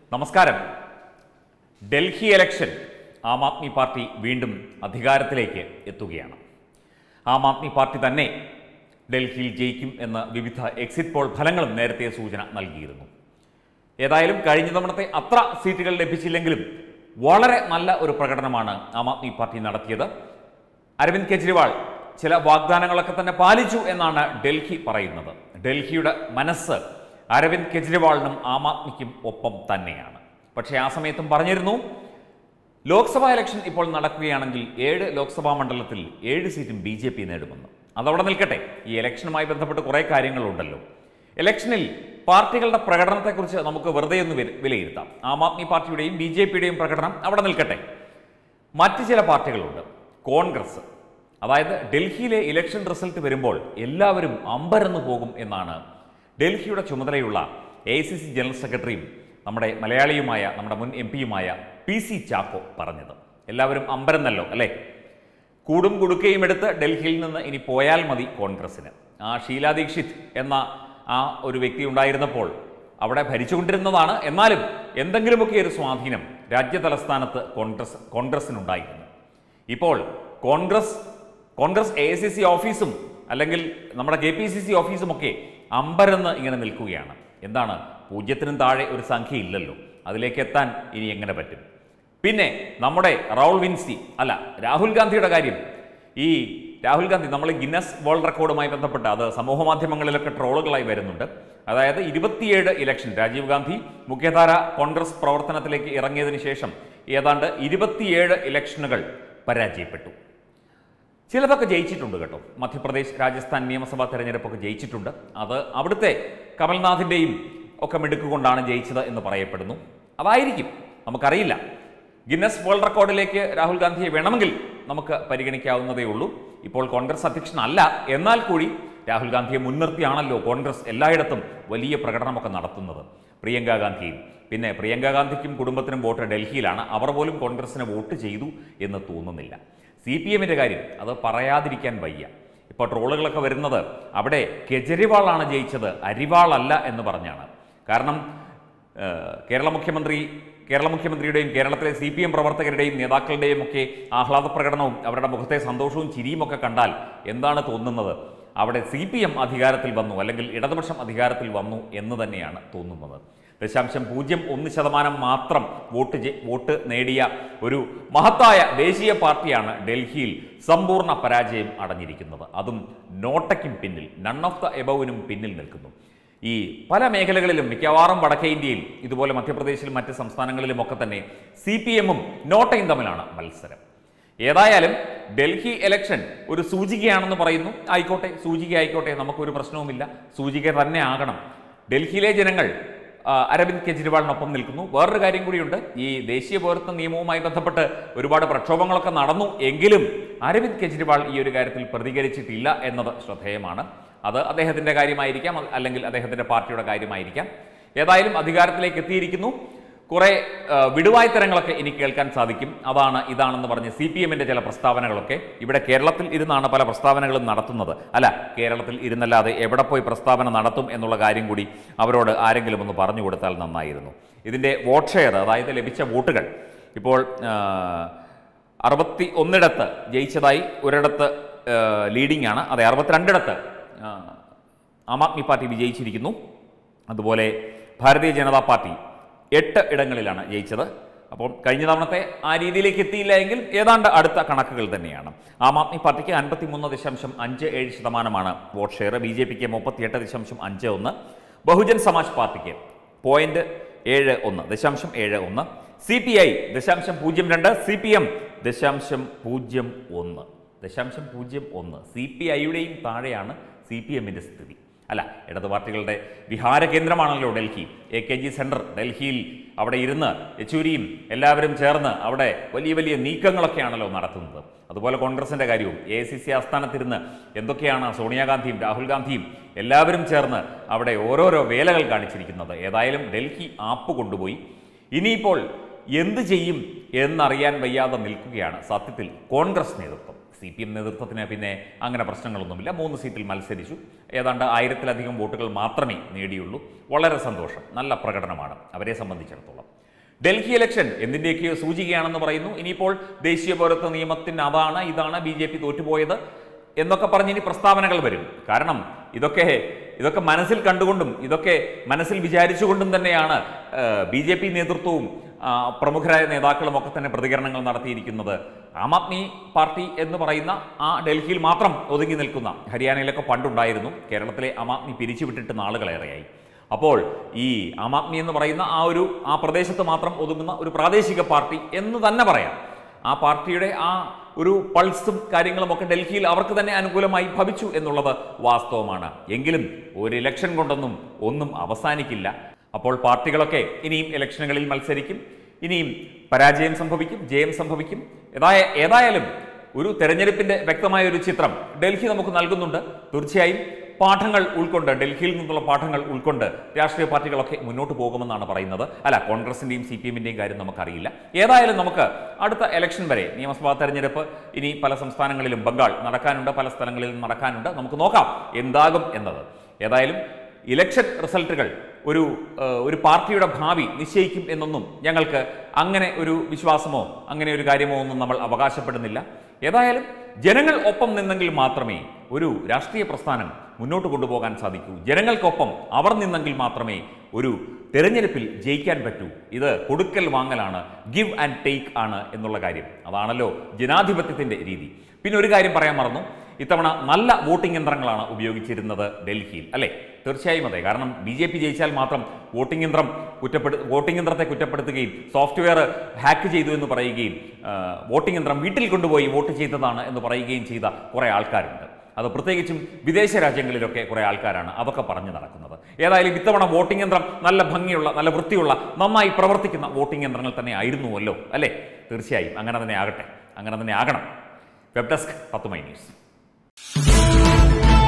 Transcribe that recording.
നമസ്കാരം Delhi election Aam Aadmi party വീണ്ടും അധികാരത്തിലേക്ക് എത്തുകയാണ് ആം ആദ്മി പാർട്ടി തന്നെ ഡൽഹിയിൽ ജയിക്കും എന്ന വിവിധ എക്സിറ്റ് പോൾ ഫലങ്ങളും നേരത്തെ സൂചന നൽകിയിരുന്നു ഏതായാലും കഴിഞ്ഞ തവണത്തെ അത്ര സീറ്റുകൾ ലഭിച്ചില്ലെങ്കിലും വളരെ നല്ല ഒരു പ്രകടനമാണ് ആം ആദ്മി പാർട്ടി നടത്തിയത് അരവിന്ദ് കെജ്രിവാൾ ചില വാഗ്ദാനങ്ങളൊക്കെ തന്നെ പാലിച്ചു എന്നാണ് ഡൽഹി പറയുന്നത് ഡൽഹിയുടെ മനസ്സ് അരവിന്ദ് കെജ്രിവാളിനും ആം ആദ്മിക്കും ഒപ്പം തന്നെയാണ് പക്ഷേ ആ സമയത്തും പറഞ്ഞിരുന്നു ലോക്സഭാ ഇലക്ഷൻ ഇപ്പോൾ നടക്കുകയാണെങ്കിൽ ഏഴ് ലോക്സഭാ മണ്ഡലത്തിൽ ഏഴ് സീറ്റും ബി ജെ പി നേടുമെന്ന് അതവിടെ നിൽക്കട്ടെ ഈ ഇലക്ഷനുമായി ബന്ധപ്പെട്ട് കുറേ കാര്യങ്ങളുണ്ടല്ലോ ഇലക്ഷനിൽ പാർട്ടികളുടെ പ്രകടനത്തെക്കുറിച്ച് നമുക്ക് വെറുതെ ഒന്ന് വില- വിലയിരുത്താം ആം ആദ്മി പാർട്ടിയുടെയും ബി ജെ പിയുടെയും പ്രകടനം അവിടെ നിൽക്കട്ടെ മറ്റ് ചില പാർട്ടികളുണ്ട് കോൺഗ്രസ് അതായത് ഡൽഹിയിലെ ഇലക്ഷൻ റിസൾട്ട് വരുമ്പോൾ എല്ലാവരും അമ്പരന്ന് പോകും എന്നാണ് ഡൽഹിയുടെ ചുമതലയുള്ള എ സി സി ജനറൽ സെക്രട്ടറിയും നമ്മുടെ മലയാളിയുമായ നമ്മുടെ മുൻ എം പിയുമായ പി സി ചാക്കോ പറഞ്ഞത് എല്ലാവരും അമ്പരന്നല്ലോ അല്ലേ കൂടും കുടുക്കയും എടുത്ത് ഡൽഹിയിൽ നിന്ന് ഇനി പോയാൽ മതി കോൺഗ്രസിന് ആ ഷീലാ ദീക്ഷിത് എന്ന ആ ഒരു വ്യക്തി ഉണ്ടായിരുന്നപ്പോൾ അവിടെ ഭരിച്ചുകൊണ്ടിരുന്നതാണ് എന്നാലും എന്തെങ്കിലുമൊക്കെ ഒരു സ്വാധീനം രാജ്യ തലസ്ഥാനത്ത് കോൺഗ്രസ് കോൺഗ്രസിനുണ്ടായിരുന്നു ഇപ്പോൾ Congress Congress A C C ഓഫീസും അല്ലെങ്കിൽ നമ്മുടെ കെ പി സി സി ഓഫീസും ഒക്കെ അമ്പരന്ന് ഇങ്ങനെ നിൽക്കുകയാണ് എന്താണ് പൂജ്യത്തിനും താഴെ ഒരു സംഖ്യ ഇല്ലല്ലോ അതിലേക്ക് എത്താൻ ഇനി എങ്ങനെ പറ്റും പിന്നെ നമ്മുടെ റൗൾ വിൻസി അല്ല രാഹുൽ ഗാന്ധിയുടെ കാര്യം ഈ രാഹുൽ ഗാന്ധി നമ്മൾ ഗിന്നസ് വേൾഡ് റെക്കോർഡുമായി ബന്ധപ്പെട്ട് അത് സമൂഹ മാധ്യമങ്ങളിലൊക്കെ ട്രോളുകളായി വരുന്നുണ്ട് അതായത് ഇരുപത്തിയേഴ് ഇലക്ഷൻ രാജീവ് ഗാന്ധി മുഖ്യധാര കോൺഗ്രസ് പ്രവർത്തനത്തിലേക്ക് ഇറങ്ങിയതിന് ശേഷം ഏതാണ്ട് ഇരുപത്തിയേഴ് ഇലക്ഷനുകൾ പരാജയപ്പെട്ടു ചിലതൊക്കെ ജയിച്ചിട്ടുണ്ട് കേട്ടോ മധ്യപ്രദേശ് രാജസ്ഥാൻ നിയമസഭാ തെരഞ്ഞെടുപ്പൊക്കെ ജയിച്ചിട്ടുണ്ട് അത് അവിടുത്തെ കമൽനാഥിൻ്റെയും ഒക്കെ മിടുക്കുകൊണ്ടാണ് ജയിച്ചത് എന്ന് പറയപ്പെടുന്നു അതായിരിക്കും നമുക്കറിയില്ല ഗിന്നസ് വേൾഡ് റെക്കോർഡിലേക്ക് രാഹുൽ ഗാന്ധിയെ വേണമെങ്കിൽ നമുക്ക് പരിഗണിക്കാവുന്നതേ ഉള്ളൂ ഇപ്പോൾ കോൺഗ്രസ് അധ്യക്ഷനല്ല എന്നാൽ കൂടി രാഹുൽ ഗാന്ധിയെ മുൻനിർത്തിയാണല്ലോ കോൺഗ്രസ് എല്ലായിടത്തും വലിയ പ്രകടനമൊക്കെ നടത്തുന്നത് പ്രിയങ്ക ഗാന്ധിയും പിന്നെ പ്രിയങ്ക ഗാന്ധിക്കും കുടുംബത്തിനും വോട്ട് ഡൽഹിയിലാണ് അവർ പോലും കോൺഗ്രസിന് വോട്ട് ചെയ്തു എന്ന് തോന്നുന്നില്ല സി പി എമ്മിൻ്റെ കാര്യം അത് പറയാതിരിക്കാൻ വയ്യ ഇപ്പോൾ ട്രോളുകളൊക്കെ വരുന്നത് അവിടെ കെജ്രിവാളാണ് ജയിച്ചത് അരിവാളല്ല എന്ന് പറഞ്ഞാണ് കാരണം ഏഹ്, കേരള മുഖ്യമന്ത്രി കേരള മുഖ്യമന്ത്രിയുടെയും കേരളത്തിലെ സി പി എം പ്രവർത്തകരുടെയും നേതാക്കളുടെയും ഒക്കെ ആഹ്ലാദ പ്രകടനവും അവരുടെ മുഖത്തെ സന്തോഷവും ചിരിയും ഒക്കെ കണ്ടാൽ എന്താണ് തോന്നുന്നത് അവിടെ സി പി എം അധികാരത്തിൽ വന്നു അല്ലെങ്കിൽ ഇടതുപക്ഷം അധികാരത്തിൽ വന്നു എന്ന് തന്നെയാണ് തോന്നുന്നത് ദശാംശം പൂജ്യം ഒന്ന് ശതമാനം മാത്രം വോട്ട് ജെ- വോട്ട് നേടിയ ഒരു മഹത്തായ ദേശീയ പാർട്ടിയാണ് ഡൽഹിയിൽ സമ്പൂർണ്ണ പരാജയം അടഞ്ഞിരിക്കുന്നത് അതും നോട്ടയ്ക്കും പിന്നിൽ നൺ ഓഫ് ദ എബവിനും പിന്നിൽ നിൽക്കുന്നു ഈ പല മേഖലകളിലും മിക്കവാറും വടക്കേ ഇന്ത്യയിൽ ഇതുപോലെ മധ്യപ്രദേശിലും മറ്റ് സംസ്ഥാനങ്ങളിലുമൊക്കെ തന്നെ സി പി എമ്മും നോട്ടയും തമ്മിലാണ് മത്സരം ഏതായാലും ഡൽഹി ഇലക്ഷൻ ഒരു സൂചികയാണെന്ന് പറയുന്നു ആയിക്കോട്ടെ സൂചിക ആയിക്കോട്ടെ നമുക്കൊരു പ്രശ്നവുമില്ല സൂചിക തന്നെ ആകണം ഡൽഹിയിലെ ജനങ്ങൾ ആ, അരവിന്ദ് കെജ്രിവാളിനൊപ്പം നിൽക്കുന്നു വേറൊരു കാര്യം കൂടിയുണ്ട് ഈ ദേശീയ പൗരത്വ നിയമവുമായി ബന്ധപ്പെട്ട് ഒരുപാട് പ്രക്ഷോഭങ്ങളൊക്കെ നടന്നു എങ്കിലും അരവിന്ദ് കെജ്രിവാൾ ഈ ഒരു കാര്യത്തിൽ പ്രതികരിച്ചിട്ടില്ല എന്നത് ശ്രദ്ധേയമാണ് അത് അദ്ദേഹത്തിന്റെ കാര്യമായിരിക്കാം അ- അല്ലെങ്കിൽ അദ്ദേഹത്തിന്റെ പാർട്ടിയുടെ കാര്യമായിരിക്കാം ഏതായാലും അധികാരത്തിലേക്ക് എത്തിയിരിക്കുന്നു കുറെ ആ, വിടുവായ്ത്തരങ്ങളൊക്കെ ഇനി കേൾക്കാൻ സാധിക്കും അതാണ് ഇതാണെന്ന് പറഞ്ഞ് സി പി എമ്മിന്റെ ചില പ്രസ്താവനകളൊക്കെ ഇവിടെ കേരളത്തിൽ ഇരുന്നാണ് പല പ്രസ്താവനകളും നടത്തുന്നത് അല്ല കേരളത്തിൽ ഇരുന്നല്ലാതെ എവിടെ പോയി പ്രസ്താവന നടത്തും എന്നുള്ള കാര്യം കൂടി അവരോട് ആരെങ്കിലും ഒന്ന് പറഞ്ഞു കൊടുത്താൽ നന്നായിരുന്നു ഇതിന്റെ വോട്ട് ഷെയർ അതായത് ലഭിച്ച വോട്ടുകൾ ഇപ്പോൾ ആ, അറുപത്തി ഒന്നിടത്ത് ജയിച്ചതായി ഒരിടത്ത് ലീഡിംഗ് ആണ് അതെ അറുപത്തിരണ്ടിടത്ത് ആ, ആം ആദ്മി പാർട്ടി വിജയിച്ചിരിക്കുന്നു അതുപോലെ ഭാരതീയ ജനതാ പാർട്ടി എട്ട് ഇടങ്ങളിലാണ് ജയിച്ചത് അപ്പോൾ കഴിഞ്ഞ തവണത്തെ ആ രീതിയിലേക്ക് എത്തിയില്ല എങ്കിൽ ഏതാണ്ട് അടുത്ത കണക്കുകൾ തന്നെയാണ് ആം ആദ്മി പാർട്ടിക്ക് അൻപത്തി മൂന്ന് ദശാംശം അഞ്ച് ഏഴ് ശതമാനമാണ് വോട്ട് ഷെയർ ബി ജെ പിക്ക് മുപ്പത്തിയെട്ട് ദശാംശം അഞ്ച് ഒന്ന് ബഹുജൻ സമാജ് പാർട്ടിക്ക് പോയിന്റ് ഏഴ് ഒന്ന് ദശാംശം ഏഴ് ഒന്ന് സി പി ഐ ദശാംശം പൂജ്യം രണ്ട് സി പി എം ദശാംശം പൂജ്യം ഒന്ന് ദശാംശം പൂജ്യം ഒന്ന് സി പി ഐയുടെയും താഴെയാണ് സി പി എമ്മിൻ്റെ സ്ഥിതി അല്ല ഇടതു പാർട്ടികളുടെ വിഹാര കേന്ദ്രമാണല്ലോ Delhi A K G centre ഡൽഹിയിൽ അവിടെ ഇരുന്ന് യെച്ചൂരിയും എല്ലാവരും ചേർന്ന് അവിടെ വലിയ വലിയ നീക്കങ്ങളൊക്കെയാണല്ലോ നടത്തുന്നത് അതുപോലെ കോൺഗ്രസിൻ്റെ കാര്യവും എ ഐ സി സി ആസ്ഥാനത്തിരുന്ന് എന്തൊക്കെയാണ് സോണിയാഗാന്ധിയും രാഹുൽ ഗാന്ധിയും എല്ലാവരും ചേർന്ന് അവിടെ ഓരോരോ വേലകൾ കാണിച്ചിരിക്കുന്നത് ഏതായാലും ഡൽഹി ആപ്പ് കൊണ്ടുപോയി ഇനിയിപ്പോൾ എന്ത് ചെയ്യും എന്നറിയാൻ വയ്യാതെ നിൽക്കുകയാണ് സത്യത്തിൽ കോൺഗ്രസ് നേതൃത്വം സി പി എം നേതൃത്വത്തിന് പിന്നെ അങ്ങനെ പ്രശ്നങ്ങളൊന്നുമില്ല മൂന്ന് സീറ്റിൽ മത്സരിച്ചു ഏതാണ്ട് ആയിരത്തിലധികം വോട്ടുകൾ മാത്രമേ നേടിയുള്ളൂ വളരെ സന്തോഷം നല്ല പ്രകടനമാണ് അവരെ സംബന്ധിച്ചിടത്തോളം ഡൽഹി ഇലക്ഷൻ എന്തിൻ്റെയൊക്കെയോ സൂചികയാണെന്ന് പറയുന്നു ഇനിയിപ്പോൾ ദേശീയ പൗരത്വ നിയമത്തിന് അതാണ് ഇതാണ് ബി ജെ പി തോറ്റുപോയത് എന്നൊക്കെ പറഞ്ഞ് ഇനി പ്രസ്താവനകൾ വരും കാരണം ഇതൊക്കെ ഇതൊക്കെ മനസ്സിൽ കണ്ടുകൊണ്ടും ഇതൊക്കെ മനസ്സിൽ വിചാരിച്ചുകൊണ്ടും തന്നെയാണ് ബി ജെ പി നേതൃത്വവും ആ, പ്രമുഖരായ നേതാക്കളും ഒക്കെ തന്നെ പ്രതികരണങ്ങൾ നടത്തിയിരിക്കുന്നത് ആം ആദ്മി പാർട്ടി എന്ന് പറയുന്ന ആ ഡൽഹിയിൽ മാത്രം ഒതുങ്ങി നിൽക്കുന്ന ഹരിയാനയിലൊക്കെ പണ്ടുണ്ടായിരുന്നു കേരളത്തിലെ ആം ആദ്മി പിരിച്ചുവിട്ടിട്ട് നാളുകളേറെയായി അപ്പോൾ ഈ ആം ആദ്മി എന്ന് പറയുന്ന ആ ഒരു ആ പ്രദേശത്ത് മാത്രം ഒതുങ്ങുന്ന ഒരു പ്രാദേശിക പാർട്ടി എന്ന് തന്നെ പറയാം ആ പാർട്ടിയുടെ ആ ഒരു പൾസും കാര്യങ്ങളും ഒക്കെ ഡൽഹിയിൽ അവർക്ക് തന്നെ അനുകൂലമായി ഭവിച്ചു എന്നുള്ളത് വാസ്തവമാണ് എങ്കിലും ഒരു ഇലക്ഷൻ കൊണ്ടൊന്നും ഒന്നും അവസാനിക്കില്ല അപ്പോൾ പാർട്ടികളൊക്കെ ഇനിയും ഇലക്ഷനുകളിൽ മത്സരിക്കും ഇനിയും പരാജയം സംഭവിക്കും ജയം സംഭവിക്കും ഏതായ ഏതായാലും ഒരു തെരഞ്ഞെടുപ്പിന്റെ വ്യക്തമായ ഒരു ചിത്രം ഡൽഹി നമുക്ക് നൽകുന്നുണ്ട് തീർച്ചയായും പാഠങ്ങൾ ഉൾക്കൊണ്ട് ഡൽഹിയിൽ നിന്നുള്ള പാഠങ്ങൾ ഉൾക്കൊണ്ട് രാഷ്ട്രീയ പാർട്ടികളൊക്കെ മുന്നോട്ട് പോകുമെന്നാണ് പറയുന്നത് അല്ല കോൺഗ്രസിന്റെയും സി പി എമ്മിന്റെയും കാര്യം നമുക്കറിയില്ല ഏതായാലും നമുക്ക് അടുത്ത ഇലക്ഷൻ വരെ നിയമസഭാ തെരഞ്ഞെടുപ്പ് ഇനി പല സംസ്ഥാനങ്ങളിലും ബംഗാൾ നടക്കാനുണ്ട് പല സ്ഥലങ്ങളിലും നടക്കാനുണ്ട് നമുക്ക് നോക്കാം എന്താകും എന്നത് ഏതായാലും ഇലക്ഷൻ റിസൾട്ടുകൾ ഒരു ഏഹ്, ഒരു പാർട്ടിയുടെ ഭാവി നിശ്ചയിക്കും എന്നൊന്നും ഞങ്ങൾക്ക് അങ്ങനെ ഒരു വിശ്വാസമോ അങ്ങനെ ഒരു കാര്യമോ ഒന്നും നമ്മൾ അവകാശപ്പെടുന്നില്ല ഏതായാലും ജനങ്ങൾ ഒപ്പം നിന്നെങ്കിൽ മാത്രമേ ഒരു രാഷ്ട്രീയ പ്രസ്ഥാനം മുന്നോട്ട് കൊണ്ടുപോകാൻ സാധിക്കൂ ജനങ്ങൾക്കൊപ്പം അവർ നിന്നെങ്കിൽ മാത്രമേ ഒരു തെരഞ്ഞെടുപ്പിൽ ജയിക്കാൻ പറ്റൂ ഇത് കൊടുക്കൽ വാങ്ങലാണ് ഗിവ് ആൻഡ് ടേക്ക് ആണ് എന്നുള്ള കാര്യം അതാണല്ലോ ജനാധിപത്യത്തിന്റെ രീതി പിന്നെ ഒരു കാര്യം പറയാൻ മറന്നു ഇത്തവണ നല്ല വോട്ടിംഗ് യന്ത്രങ്ങളാണ് ഉപയോഗിച്ചിരുന്നത് ഡൽഹിയിൽ അല്ലേ തീർച്ചയായും അതെ കാരണം ബി ജെ പി ജയിച്ചാൽ മാത്രം വോട്ടിംഗ് യന്ത്രം കുറ്റപ്പെടു വോട്ടിംഗ് യന്ത്രത്തെ കുറ്റപ്പെടുത്തുകയും സോഫ്റ്റ്വെയർ ഹാക്ക് ചെയ്തു എന്ന് പറയുകയും ആ, വോട്ടിംഗ് യന്ത്രം വീട്ടിൽ കൊണ്ടുപോയി വോട്ട് ചെയ്തതാണ് എന്ന് പറയുകയും ചെയ്ത കുറേ ആൾക്കാരുണ്ട് അത് പ്രത്യേകിച്ചും വിദേശ രാജ്യങ്ങളിലൊക്കെ കുറേ ആൾക്കാരാണ് അതൊക്കെ പറഞ്ഞു നടക്കുന്നത് ഏതായാലും ഇത്തവണ വോട്ടിംഗ് യന്ത്രം നല്ല ഭംഗിയുള്ള നല്ല വൃത്തിയുള്ള നന്നായി പ്രവർത്തിക്കുന്ന വോട്ടിംഗ് യന്ത്രങ്ങൾ തന്നെ ആയിരുന്നുവല്ലോ അല്ലേ തീർച്ചയായും അങ്ങനെ തന്നെ ആകട്ടെ അങ്ങനെ തന്നെ ആകണം വെബ് ഡെസ്ക് പത്തുമൈ ന്യൂസ്